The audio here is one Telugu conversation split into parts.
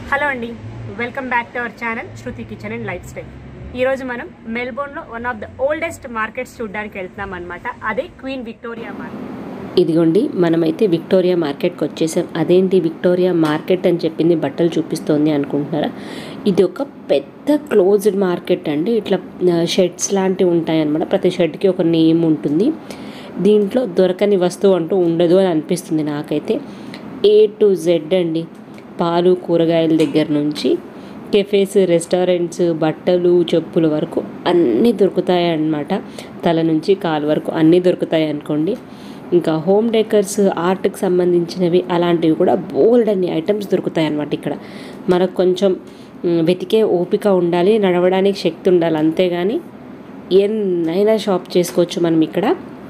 హలో అండి welcome back to our channel Shruti kitchen and lifestyle ఈరోజు మనం మెల్బోర్న్లో one of the oldest markets చూడడానికి వెళ్తున్నాం అనమాట అదే క్వీన్ విక్టోరియా మార్కెట్ ఇదిగోండి మనమైతే విక్టోరియా మార్కెట్కి వచ్చేసాం అదేంటి విక్టోరియా మార్కెట్ అని చెప్పింది బట్టలు చూపిస్తోంది అనుకుంటున్నారా ఇది ఒక పెద్ద క్లోజ్డ్ మార్కెట్ అండి ఇట్లా షెడ్స్ లాంటివి ఉంటాయి అన్నమాట ప్రతి షెడ్కి ఒక నేమ్ ఉంటుంది దీంట్లో దొరకని వస్తువు అంటూ ఉండదు అని అనిపిస్తుంది నాకైతే ఏ టు జెడ్ అండి పాలు కూరగాయల దగ్గర నుంచి కెఫేస్ రెస్టారెంట్స్ బట్టలు చెప్పుల వరకు అన్నీ దొరుకుతాయి అన్నమాట తల నుంచి కాలు వరకు అన్నీ దొరుకుతాయి అనుకోండి ఇంకా హోమ్ డెకర్స్ ఆర్ట్కి సంబంధించినవి అలాంటివి కూడా బోల్డ్ అన్ని ఐటమ్స్ దొరుకుతాయి అన్నమాట ఇక్కడ మనకు కొంచెం మ్, వెతికే ఓపిక ఉండాలి నడవడానికి శక్తి ఉండాలి అంతేగాని ఎన్నైనా షాప్ చేసుకోవచ్చు మనం ఇక్కడ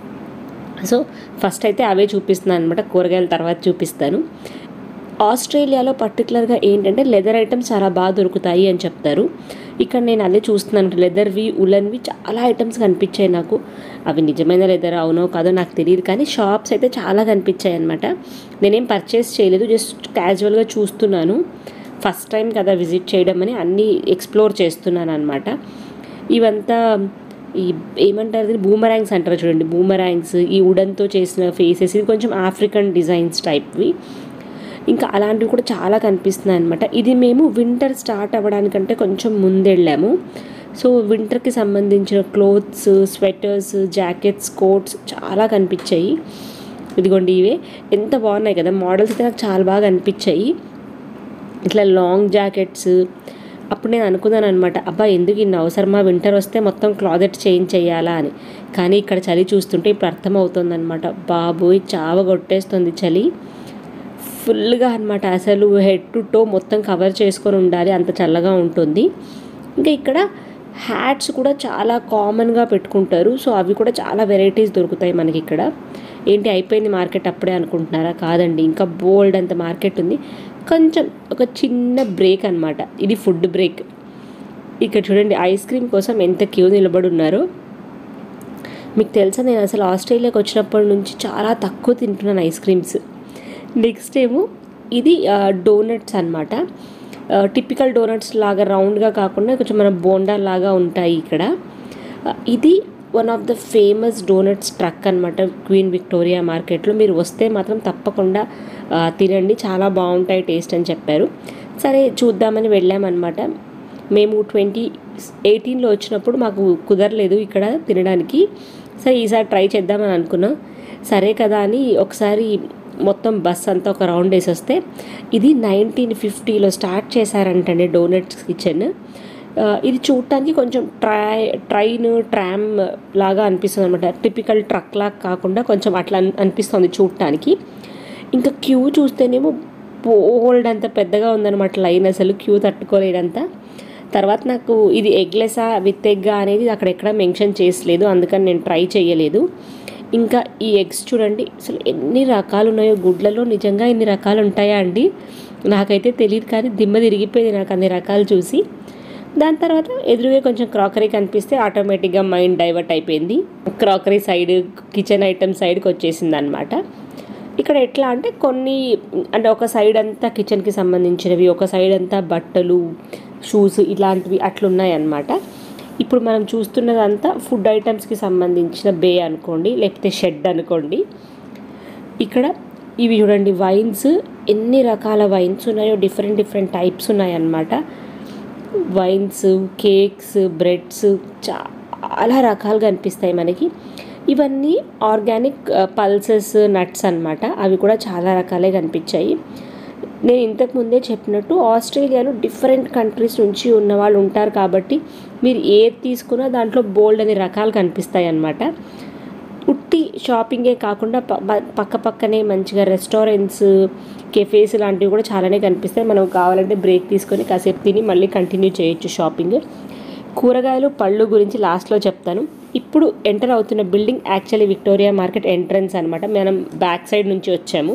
సో ఫస్ట్ అయితే అవే చూపిస్తున్నాను అనమాట కూరగాయల తర్వాత చూపిస్తాను ఆస్ట్రేలియాలో పర్టికులర్గా ఏంటంటే లెదర్ ఐటమ్స్ చాలా బాగా దొరుకుతాయి అని చెప్తారు ఇక్కడ నేను అదే చూస్తున్నాను లెదర్వి ఉలన్వి చాలా ఐటమ్స్ కనిపించాయి నాకు అవి నిజమైన లెదర్ అవునో కాదో నాకు తెలియదు కానీ షాప్స్ అయితే చాలా కనిపించాయి అనమాట నేనేం పర్చేస్ చేయలేదు జస్ట్ క్యాజువల్గా చూస్తున్నాను ఫస్ట్ టైం కదా విజిట్ చేయడం అని అన్నీ ఎక్స్ప్లోర్ చేస్తున్నాను అనమాట ఇవంతా ఈ ఏమంటారు దీన్ని బూమరాంగ్స్ అంటారు చూడండి బూమరాంగ్స్ ఈ వుడన్తో చేసిన ఫేసెస్ ఇది కొంచెం ఆఫ్రికన్ డిజైన్స్ టైప్వి ఇంకా అలాంటివి కూడా చాలా కనిపిస్తున్నాయి అనమాట ఇది మేము వింటర్ స్టార్ట్ అవ్వడానికంటే కొంచెం ముందెళ్ళాము సో వింటర్కి సంబంధించిన క్లోత్స్ స్వెటర్స్ జాకెట్స్ కోట్స్ చాలా కనిపించాయి ఇదిగోండి ఇవే ఎంత బాగున్నాయి కదా మోడల్స్ అయితే నాకు చాలా బాగా అనిపించాయి ఇట్లా లాంగ్ జాకెట్స్ అప్పుడు నేను అనుకున్నాను అనమాట అబ్బా ఎందుకు ఇన్ని అవసరమా వింటర్ వస్తే మొత్తం క్లాజెట్ చేంజ్ చేయాలా అని కానీ ఇక్కడ చలి చూస్తుంటే ఇప్పుడు అర్థమవుతుంది అనమాట బాబోయ్ చావ కొట్టేస్తుంది చలి ఫుల్గా అనమాట అసలు హెడ్ టు టో మొత్తం కవర్ చేసుకొని ఉండాలి అంత చల్లగా ఉంటుంది ఇంకా ఇక్కడ హ్యాట్స్ కూడా చాలా కామన్గా పెట్టుకుంటారు సో అవి కూడా చాలా వెరైటీస్ దొరుకుతాయి మనకి ఇక్కడ ఏంటి అయిపోయింది మార్కెట్ అప్పుడే అనుకుంటున్నారా కాదండి ఇంకా బోల్డ్ అంత మార్కెట్ ఉంది కొంచెం ఒక చిన్న బ్రేక్ అనమాట ఇది ఫుడ్ బ్రేక్ ఇక్కడ చూడండి ఐస్ క్రీమ్ కోసం ఎంత క్యూ నిలబడి ఉన్నారో మీకు తెలుసా నేను అసలు ఆస్ట్రేలియాకి వచ్చినప్పటి నుంచి చాలా తక్కువ తింటున్నాను ఐస్ క్రీమ్స్ నెక్స్ట్ ఏమో ఇది డోనట్స్ అనమాట టిపికల్ డోనట్స్ లాగా రౌండ్గా కాకుండా కొంచెం మన బోండా లాగా ఉంటాయి ఇక్కడ ఆ, ఇది one of the famous donuts truck అనమాట క్వీన్ విక్టోరియా మార్కెట్లో మీరు వస్తే మాత్రం తప్పకుండా ఆ, తినండి చాలా బాగుంటాయి టేస్ట్ అని చెప్పారు సరే చూద్దామని వెళ్ళామన్నమాట మేము ట్వంటీ ఎయిటీన్లో వచ్చినప్పుడు మాకు కుదరలేదు ఇక్కడ తినడానికి సరే ఈసారి ట్రై చేద్దామని అనుకున్నాం సరే కదా అని ఒకసారి మొత్తం బస్ అంతా ఒక రౌండ్ వేసి వస్తే ఇది నైన్టీన్ ఫిఫ్టీలో స్టార్ట్ చేశారంటండి డోనట్స్ కిచెన్ ఆ, ఇది చూడటానికి కొంచెం ట్రై ట్రైన్ ట్రామ్ లాగా అనిపిస్తుంది అనమాట టిపికల్ ట్రక్ లాగా కాకుండా కొంచెం అట్లా అన్- అనిపిస్తుంది చూడటానికి ఇంకా క్యూ చూస్తేనేమో బోల్డ్ అంత పెద్దగా ఉందన్నమాట లైన్ అసలు క్యూ తట్టుకోలేదంత తర్వాత నాకు ఇది ఎగ్లెసా విత్ ఎగ్గా అనేది అక్కడ ఎక్కడ మెన్షన్ చేసలేదు అందుకని నేను ట్రై చేయలేదు ఇంకా ఈ ఎగ్స్ చూడండి అసలు ఎన్ని రకాలు ఉన్నాయో గుడ్లలో నిజంగా ఇన్ని రకాలు ఉంటాయా అండి నాకైతే తెలియదు కానీ దిమ్మ తిరిగిపోయింది నాకు అన్ని రకాలు చూసి దాని తర్వాత ఎదురుగా కొంచెం క్రాకరీ కనిపిస్తే ఆటోమేటిక్గా మైండ్ డైవర్ట్ అయిపోయింది క్రాకరీ సైడ్ కిచెన్ ఐటమ్ సైడ్కి వచ్చేసింది అనమాట ఇక్కడ ఎట్లా అంటే కొన్ని అంటే ఒక సైడ్ అంతా కిచెన్కి సంబంధించినవి ఒక సైడ్ అంతా బట్టలు షూస్ ఇలాంటివి అట్లున్నాయి అన్నమాట ఇప్పుడు మనం చూస్తున్నదంతా ఫుడ్ ఐటమ్స్కి సంబంధించిన బే అనుకోండి లేకపోతే షెడ్ అనుకోండి ఇక్కడ ఇవి చూడండి వైన్స్ ఎన్ని రకాల వైన్స్ ఉన్నాయో డిఫరెంట్ డిఫరెంట్ టైప్స్ ఉన్నాయన్నమాట వైన్స్ కేక్స్ బ్రెడ్స్ చాలా రకాలుగా అనిపిస్తాయి మనకి ఇవన్నీ ఆర్గానిక్ పల్సెస్ నట్స్ అన్నమాట అవి కూడా చాలా రకాలే కనిపించాయి నేను ఇంతకు ముందే చెప్పినట్టు ఆస్ట్రేలియాలో డిఫరెంట్ కంట్రీస్ నుంచి ఉన్న వాళ్ళు ఉంటారు కాబట్టి మీరు ఏది తీసుకున్నా దాంట్లో బోల్డ్ అనే రకాలు కనిపిస్తాయి అన్నమాట ఉట్టి షాపింగే కాకుండా ప- ప- పక్క పక్కనే మంచిగా రెస్టారెంట్స్ కెఫేస్ లాంటివి కూడా చాలానే కనిపిస్తాయి మనం కావాలంటే బ్రేక్ తీసుకొని కాసేపు తిని మళ్ళీ కంటిన్యూ చేయొచ్చు షాపింగ్ కూరగాయలు పళ్ళు గురించి లాస్ట్లో చెప్తాను ఇప్పుడు ఎంటర్ అవుతున్న building actually Victoria market entrance అనమాట మనం బ్యాక్ సైడ్ నుంచి వచ్చాము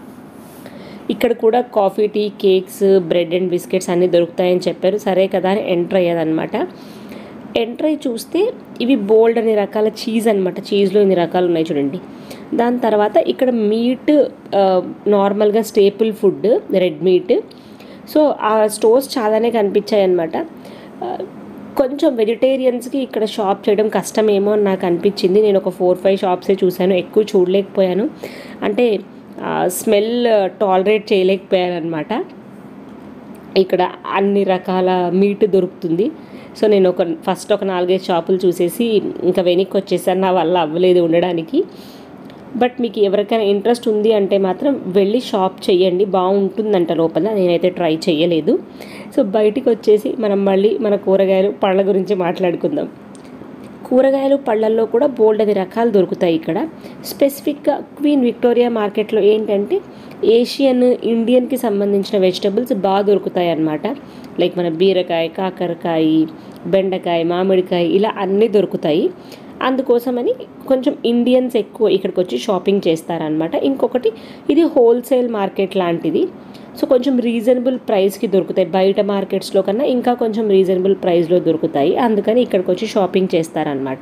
ఇక్కడ కూడా coffee tea cakes bread and biscuits అన్నీ దొరుకుతాయని చెప్పారు సరే కదా అని ఎంటర్ అయ్యేదన్నమాట ఎంటర్ అయ్యి చూస్తే ఇవి బోల్డ్ అనే రకాల చీజ్ అనమాట చీజ్లో ఇన్ని రకాలు ఉన్నాయి చూడండి దాని తర్వాత ఇక్కడ మీట్ నార్మల్గా staple food red meat so ఆ స్టోర్స్ చాలానే కనిపించాయి అనమాట కొంచెం వెజిటేరియన్స్కి ఇక్కడ షాప్ చేయడం కష్టమేమో అని నాకు అనిపించింది నేను ఒక ఫోర్ ఫైవ్ షాప్సే చూశాను ఎక్కువ చూడలేకపోయాను అంటే స్మెల్ టాలరేట్ చేయలేకపోయాను అనమాట ఇక్కడ అన్ని రకాల మీట్ దొరుకుతుంది సో నేను ఒక ఫస్ట్ ఒక నాలుగైదు షాపులు చూసేసి ఇంకా వెనక్కి వచ్చేసాను నా వల్ల అవ్వలేదు ఉండడానికి బట్ మీకు ఎవరికైనా ఇంట్రెస్ట్ ఉంది అంటే మాత్రం వెళ్ళి షాప్ చేయండి బాగుంటుందంట లోపల నేనైతే ట్రై చేయలేదు సో బయటికి వచ్చేసి మనం మళ్ళీ మన కూరగాయలు పళ్ళ గురించి మాట్లాడుకుందాం కూరగాయలు పళ్ళల్లో కూడా బోల్డ్ అది రకాలు దొరుకుతాయి ఇక్కడ స్పెసిఫిక్గా క్వీన్ విక్టోరియా మార్కెట్లో ఏంటంటే ఏషియన్ ఇండియన్కి సంబంధించిన వెజిటబుల్స్ బాగా దొరుకుతాయి అన్నమాట లైక్ మన బీరకాయ కాకరకాయ బెండకాయ మామిడికాయ ఇలా అన్నీ దొరుకుతాయి అందుకోసమని కొంచెం ఇండియన్స్ ఎక్కువ ఇక్కడికి వచ్చి షాపింగ్ చేస్తారనమాట ఇంకొకటి ఇది హోల్సేల్ మార్కెట్ లాంటిది సో కొంచెం రీజనబుల్ ప్రైస్కి దొరుకుతాయి బయట మార్కెట్స్లో కన్నా ఇంకా కొంచెం రీజనబుల్ ప్రైస్లో దొరుకుతాయి అందుకని ఇక్కడికి వచ్చి షాపింగ్ చేస్తారనమాట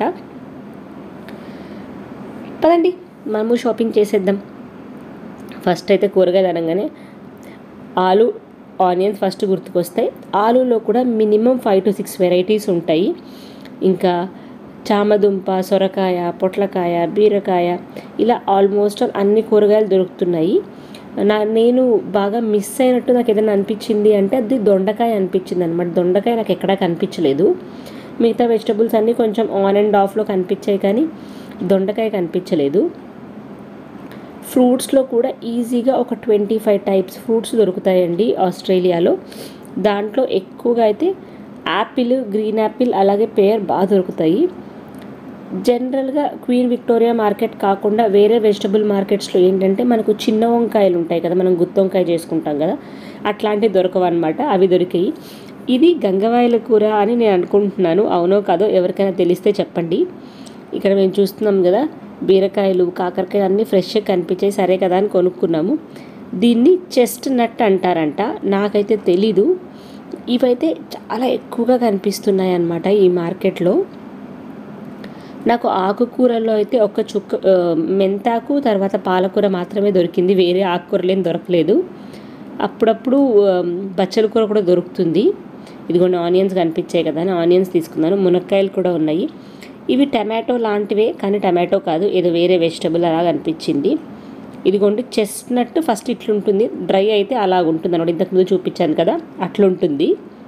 పదండి మనము షాపింగ్ చేసేద్దాం ఫస్ట్ అయితే కూరగాయలు అనగానే ఆలు ఆనియన్స్ ఫస్ట్ గుర్తుకొస్తాయి ఆలులో కూడా minimum five to six varieties ఉంటాయి ఇంకా చామదుంప సొరకాయ పొట్లకాయ బీరకాయ ఇలా ఆల్మోస్ట్ ఆల్ అన్ని కూరగాయలు దొరుకుతున్నాయి నా నేను బాగా మిస్ అయినట్టు నాకు ఏదైనా అనిపించింది అంటే అది దొండకాయ అనిపించింది అనమాట దొండకాయ నాకు ఎక్కడా కనిపించలేదు మిగతా వెజిటబుల్స్ అన్నీ కొంచెం ఆన్ అండ్ ఆఫ్లో కనిపించాయి కానీ దొండకాయ కనిపించలేదు ఫ్రూట్స్లో కూడా ఈజీగా ఒక ట్వంటీ ఫైవ్ టైప్స్ ఫ్రూట్స్ దొరుకుతాయండి ఆస్ట్రేలియాలో దాంట్లో ఎక్కువగా అయితే యాపిల్ గ్రీన్ యాపిల్ అలాగే పేర్ బాగా దొరుకుతాయి జనరల్గా క్వీన్ విక్టోరియా మార్కెట్ కాకుండా వేరే వెజిటబుల్ మార్కెట్స్లో ఏంటంటే మనకు చిన్న వంకాయలు ఉంటాయి కదా మనం గుత్తి వంకాయ చేసుకుంటాం కదా అట్లాంటివి దొరకవు అనమాట అవి దొరికాయి ఇది గంగవాయల కూర అని నేను అనుకుంటున్నాను అవునో కాదో ఎవరికైనా తెలిస్తే చెప్పండి ఇక్కడ మేము చూస్తున్నాం కదా బీరకాయలు కాకరకాయలు అన్నీ ఫ్రెష్గా కనిపించాయి సరే కదా అని కొనుక్కున్నాము దీన్ని చెస్ట్ నట్ అంటారంట నాకైతే తెలీదు ఇవైతే చాలా ఎక్కువగా కనిపిస్తున్నాయి అన్నమాట ఈ మార్కెట్లో నాకు ఆకుకూరల్లో అయితే ఒక చుక్క ఆ, మెంతాకు తర్వాత పాలకూర మాత్రమే దొరికింది వేరే ఆకుకూరలు ఏం దొరకలేదు అప్పుడప్పుడు ఆ, బచ్చల కూర కూడా దొరుకుతుంది ఇదిగోండి ఆనియన్స్ కనిపించాయి కదా అని ఆనియన్స్ తీసుకున్నాను మునక్కాయలు కూడా ఉన్నాయి ఇవి టమాటో లాంటివే కానీ టమాటో కాదు ఏదో వేరే వెజిటబుల్ అలా అనిపించింది ఇదిగోండి చెస్ట్నట్ ఫస్ట్ ఇట్లుంటుంది డ్రై అయితే అలాగ ఉంటుంది అనమాట ఇంతకుముందు చూపించాను కదా అట్లుంటుంది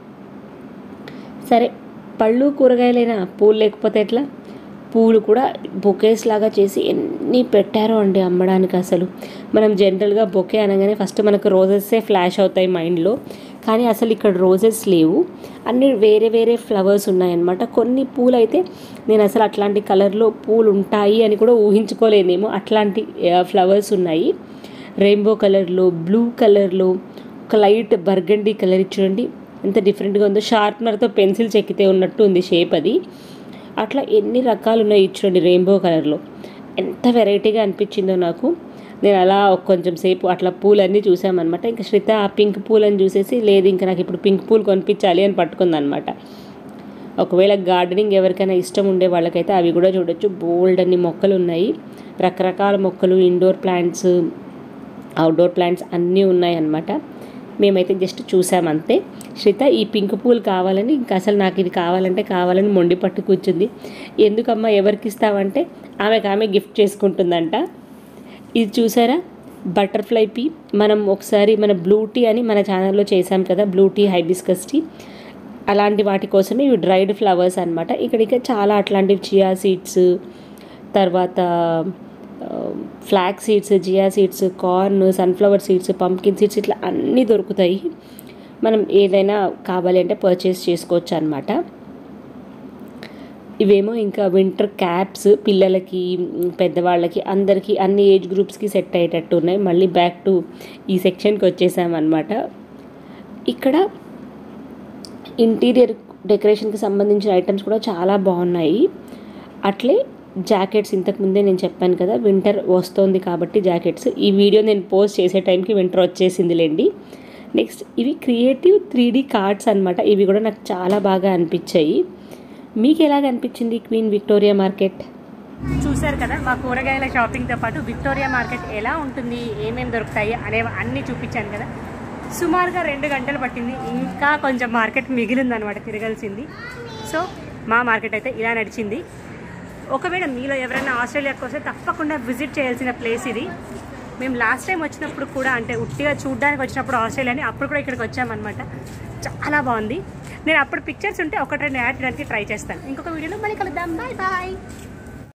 సరే పళ్ళు కూరగాయలైనా పూలు లేకపోతే ఎట్లా పూలు కూడా బొకేస్ లాగా చేసి ఎన్ని పెట్టారో అండి అమ్మడానికి అసలు మనం జనరల్గా బొకే అనగానే ఫస్ట్ మనకు రోజెస్సే ఫ్లాష్ అవుతాయి మైండ్లో కానీ అసలు ఇక్కడ రోజెస్ లేవు అన్ని వేరే వేరే ఫ్లవర్స్ ఉన్నాయన్నమాట కొన్ని పూలు అయితే నేను అసలు అట్లాంటి కలర్లో పూలు ఉంటాయి అని కూడా ఊహించుకోలేనేమో అట్లాంటి ఫ్లవర్స్ ఉన్నాయి రెయిన్బో కలర్లో బ్లూ కలర్లో ఒక లైట్ బర్గండీ కలర్ చూడండి ఎంత డిఫరెంట్గా ఉందో షార్ప్నర్తో పెన్సిల్ చెక్కితే ఉన్నట్టు ఉంది షేప్ అది అట్లా ఎన్ని రకాలు ఉన్నాయి చూడండి రెయిన్బో కలర్లో ఎంత వెరైటీగా అనిపించిందో నాకు నేను అలా ఒక కొంచెం సేపు అట్లా పూలన్నీ చూసామన్నమాట ఇంకా శ్రిత ఆ పింక్ పూలని చూసేసి లేదు ఇంకా నాకు ఇప్పుడు పింక్ పూలు కొనిపించాలి అని పట్టుకుందనమాట ఒకవేళ గార్డెనింగ్ ఎవరికైనా ఇష్టం ఉండే వాళ్ళకైతే అవి కూడా చూడొచ్చు బోల్డ్ అన్ని మొక్కలు ఉన్నాయి రకరకాల మొక్కలు ఇండోర్ ప్లాంట్స్ అవుట్డోర్ ప్లాంట్స్ అన్నీ ఉన్నాయి అన్నమాట మేమైతే జస్ట్ చూసాం అంతే శ్రిత ఈ పింక్ పూలు కావాలని ఇంకా అసలు నాకు ఇది కావాలంటే కావాలని మొండి పట్టు కూర్చుంది ఎందుకమ్మా ఎవరికి ఇస్తావంటే ఆమెకు ఆమె గిఫ్ట్ చేసుకుంటుందంట ఇది చూసారా బటర్ఫ్లై పీ మనం ఒకసారి మన బ్లూ టీ అని మన ఛానల్లో చేసాం కదా బ్లూ టీ హైబిస్కస్ టీ అలాంటి వాటి కోసమే ఇవి డ్రైడ్ ఫ్లవర్స్ అనమాట ఇక్కడ ఇంకా చాలా అట్లాంటివి చియా సీడ్స్ తర్వాత flax seeds chia seeds corn sunflower seeds pumpkin seeds ఇట్లా అన్నీ దొరుకుతాయి మనం ఏదైనా కావాలి అంటే పర్చేస్ చేసుకోవచ్చు అనమాట ఇవేమో ఇంకా వింటర్ క్యాప్స్ పిల్లలకి మ్, పెద్దవాళ్ళకి అందరికీ అన్ని ఏజ్ గ్రూప్స్కి సెట్ అయ్యేటట్టు ఉన్నాయి మళ్ళీ బ్యాక్ టు ఈ సెక్షన్కి వచ్చేసామన్నమాట ఇక్కడ ఇంటీరియర్ డెకరేషన్కి సంబంధించిన ఐటమ్స్ కూడా చాలా బాగున్నాయి అట్లే జాకెట్స్ ఇంతకుముందే నేను చెప్పాను కదా వింటర్ వస్తోంది కాబట్టి జాకెట్స్ ఈ వీడియో నేను పోస్ట్ చేసే టైంకి వింటర్ వచ్చేసిందిలేండి నెక్స్ట్ ఇవి క్రియేటివ్ త్రీ డీ కార్డ్స్ అనమాట ఇవి కూడా నాకు చాలా బాగా అనిపించాయి మీకు ఎలాగ అనిపించింది క్వీన్ విక్టోరియా మార్కెట్ చూశారు కదా మా కూరగాయల షాపింగ్తో పాటు విక్టోరియా మార్కెట్ ఎలా ఉంటుంది ఏమేమి దొరుకుతాయి అనే అన్నీ చూపించాను కదా సుమారుగా రెండు గంటలు పట్టింది ఇంకా కొంచెం మార్కెట్ మిగిలిందనమాట తిరగాల్సింది సో మా మార్కెట్ అయితే ఇలా నడిచింది ఒకవేళ మీలో ఎవరైనా ఆస్ట్రేలియాకి వస్తే తప్పకుండా విజిట్ చేయాల్సిన ప్లేస్ ఇది మేము లాస్ట్ టైం వచ్చినప్పుడు కూడా అంటే ఉట్టిగా చూడడానికి వచ్చినప్పుడు ఆస్ట్రేలియాని అప్పుడు కూడా ఇక్కడికి వచ్చామన్నమాట చాలా బాగుంది నేను అప్పుడు పిక్చర్స్ ఉంటే ఒకటి రెండు యాడ్ చేయడానికి ట్రై చేస్తాను ఇంకొక వీడియోలో మళ్ళీ కలుద్దాం బాయ్ బాయ్